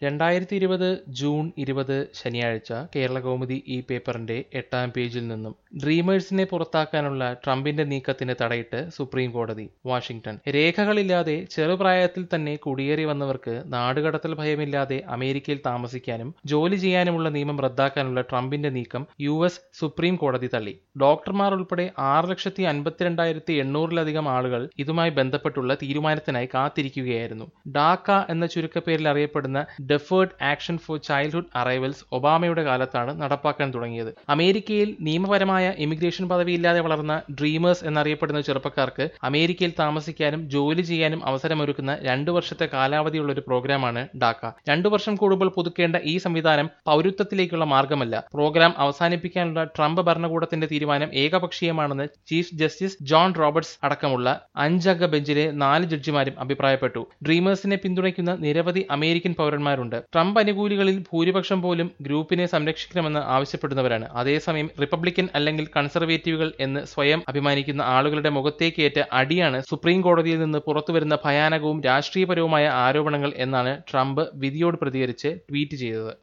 രണ്ടായിരത്തി ഇരുപത് ജൂൺ ഇരുപത് ശനിയാഴ്ച കേരളകൗമുദി ഈ പേപ്പറിന്റെ എട്ടാം പേജിൽ നിന്നും ഡ്രീമേഴ്സിനെ പുറത്താക്കാനുള്ള ട്രംപിന്റെ നീക്കത്തിന് തടയിട്ട് സുപ്രീം കോടതി വാഷിംഗ്ടൺ രേഖകളില്ലാതെ ചെറുപ്രായത്തിൽ തന്നെ കുടിയേറി വന്നവർക്ക് നാടുകടത്തൽ ഭയമില്ലാതെ അമേരിക്കയിൽ താമസിക്കാനും ജോലി ചെയ്യാനുമുള്ള നിയമം റദ്ദാക്കാനുള്ള ട്രംപിന്റെ നീക്കം യു എസ് സുപ്രീം കോടതി തള്ളി ഡോക്ടർമാർ ഉൾപ്പെടെ ആറ് ലക്ഷത്തി അൻപത്തിരണ്ടായിരത്തി എണ്ണൂറിലധികം ആളുകൾ ഇതുമായി ബന്ധപ്പെട്ടുള്ള തീരുമാനത്തിനായി കാത്തിരിക്കുകയായിരുന്നു ഡാക്ക എന്ന ചുരുക്കപ്പേരിൽ അറിയപ്പെടുന്ന deferred action for childhood arrivals ഒബാമയുടെ കാലത്താണ് നടപ്പാക്കാൻ തുടങ്ങിയത് അമേരിക്കയിൽ നിയമപരമായ ഇമിഗ്രേഷൻ പദവിയില്ലാതെ വളർന്ന ഡ്രീമേഴ്സ് എന്നറിയപ്പെടുന്ന ചെറുപ്പക്കാർക്ക് അമേരിക്കയിൽ താമസിക്കാനും ജോലി ചെയ്യാനും അവസരമൊരുക്കുന്ന രണ്ടു വർഷത്തെ കാലാവധിയുള്ള ഒരു പ്രോഗ്രാമാണ് ഡാക്ക രണ്ടു വർഷം കൂടുമ്പോൾ പുതുക്കേണ്ട ഈ സംവിധാനം പൗരത്വത്തിലേക്കുള്ള മാർഗമല്ല പ്രോഗ്രാം അവസാനിപ്പിക്കാനുള്ള ട്രംപ് ഭരണകൂടത്തിന്റെ തീരുമാനം ഏകപക്ഷീയമാണെന്ന് ചീഫ് ജസ്റ്റിസ് ജോൺ റോബർട്സ് അടക്കമുള്ള അഞ്ചംഗ ബെഞ്ചിലെ നാല് ജഡ്ജിമാരും അഭിപ്രായപ്പെട്ടു ഡ്രീമേഴ്സിനെ പിന്തുണയ്ക്കുന്ന നിരവധി അമേരിക്കൻ പൗരന്മാരുണ്ട് ട്രംപ് അനുകൂലികളിൽ ഭൂരിപക്ഷം പോലും ഗ്രൂപ്പിനെ സംരക്ഷിക്കണമെന്ന് ആവശ്യപ്പെടുന്നവരാണ് അതേസമയം റിപ്പബ്ലിക്കൻ അല്ലെങ്കിൽ കൺസർവേറ്റീവുകൾ എന്ന് സ്വയം അഭിമാനിക്കുന്ന ആളുകളുടെ മുഖത്തേക്കേറ്റ അടിയാണ് സുപ്രീം കോടതിയിൽ നിന്ന് പുറത്തുവരുന്ന ഭയാനകവും രാഷ്ട്രീയപരവുമായ ആരോപണങ്ങൾ എന്നാണ് ട്രംപ് വിധിയോട് പ്രതികരിച്ച് ട്വീറ്റ് ചെയ്തത്